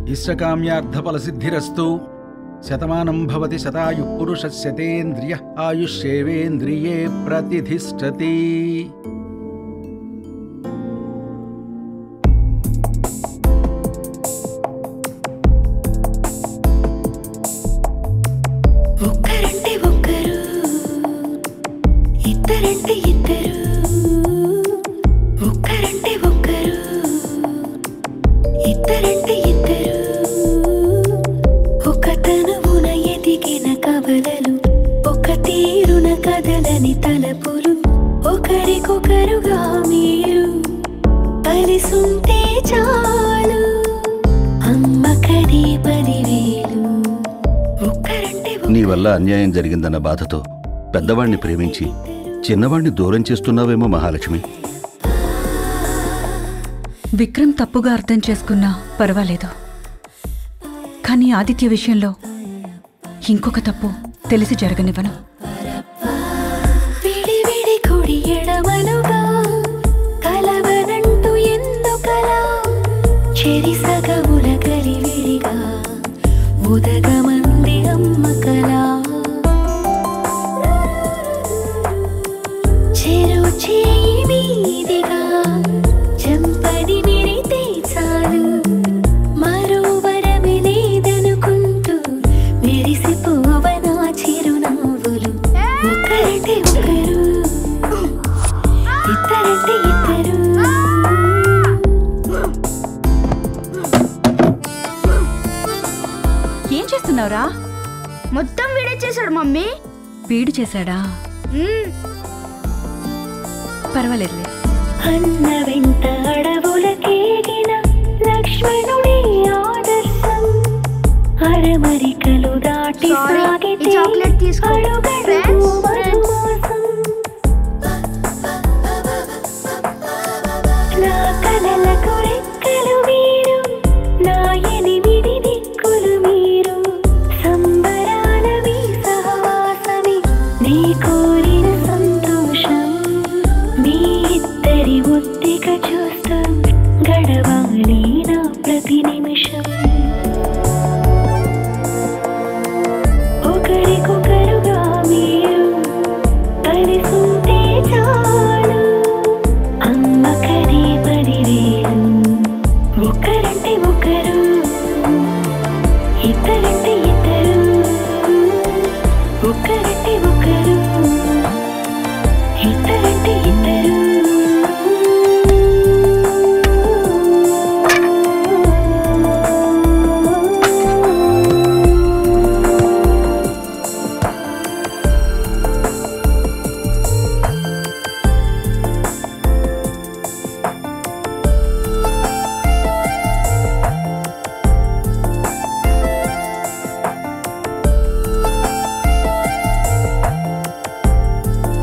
ఇష్టకామ్యార్థఫలసిద్ధిరస్తు శతమానం భవతి శతాయు పురుషస్యతేంద్రియ ఆయుష్యేవేంద్రియే ప్రతిధిష్టతి ఒక్కరంటే ఒక్కరు ఇద్దరంటే ఇద్దరు ఒక్కరంటే ఒక్కరు ఇద్దరంటే ఇద్దరు ఒక తనువున ఎదిగిన కవలలు ఒక తీరున కదలని తలపులు ఒకరికొకరుగా మీరు కలిసుంటే చాలు అమ్మకది పదివేలు ఒక్కరంటే నీ వల్ల అన్యాయం జరిగిందన్న బాధతో పెద్దవాణ్ణి ప్రేమించి చిన్నవాణ్ణి దూరం చేస్తున్నావేమో మహాలక్ష్మి విక్రమ్ తప్పుగా అర్థం చేసుకున్నా పర్వాలేదు కానీ ఆదిత్య విషయంలో ఇంకొక తప్పు తెలిసి జరగనివ్వను విడి విడి కుడి ఎడమలుగా కలవనంటూ ఎందుకలా చెరి సగముల కలివిడిగా ఉదగమంది అమ్మకలా చెరు చేయి మీదిగా చెంపని విరితే చాలు మరో వరమి లేదనుకుంటూ మెరిసిపోవనా చిరునవ్వులు ఒకరంటే ఒకరు ఇద్దరంటే ఇద్దరు ఏం చేస్తున్నావురా మొత్తం వీడేచ్చేసాడు మమ్మీ వీడు చేశాడా పర్వాలేదులే అన్న వెంట అడవులకేగిన లక్ష్మణుడి ఆదర్శం అరమరికలు దాటి Sorry, సాగితే ఈ chocolate తీసుకో. అడుగడుగు Friends, friends. వనవాసం. నా కలలకు రెక్కలు మీరు నా ఎనిమిది దిక్కులు మీరు సంబరాల మీ సహవాసమే నీ కోరిన సంతోషం మీ ఇద్దరి ఒత్తిక చూస్తాం గడవాలి నా ప్రతి నిమిషం ఒకరికొకరుగా మీరు కలిసుంటే చాలు అమ్మకది పదివేలు ఒకరంటే ఒకరు ఇద్దరంటే ఇద్దరు ఒకరంటే ఒకరు ఇద్దరంటే ఇద్దరు